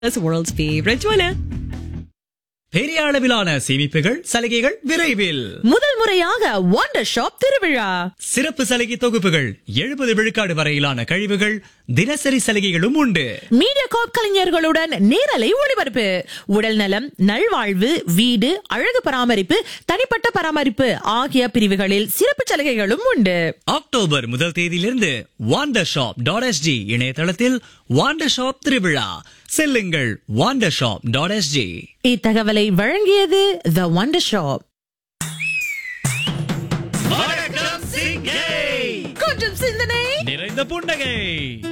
That's the world's favorite jeweler. பெரிய அளவிலான சேமிப்புகள் சலுகைகள் விரைவில் முதல் முறையாக ஒண்டர் ஷாப் திருவிழா சிறப்பு சலுகை தொகுப்புகள் எழுபது விழுக்காடு வரையிலான கழிவுகள் தினசரி சலுகைகளும் உண்டு மீடியா காப் கலைஞர்களுடன் நேரலை ஒளிபரப்பு உடல் நலம் நல்வாழ்வு வீடு அழகு பராமரிப்பு தனிப்பட்ட பராமரிப்பு ஆகிய பிரிவுகளில் சிறப்பு சலுகைகளும் உண்டு அக்டோபர் முதல் தேதியிலிருந்து வாண்டர் ஷாப் டாட் எஸ்ஜி இணையதளத்தில் வாண்டர் ஷாப் திருவிழா செல்லுங்கள் வாண்டர் ஷாப் டாட் எஸ்ஜி இத்தகவலை வழங்கியது த ஒண்டர் ஷாப் கொஞ்சம் சிந்தனை நிறைந்த புன்னகை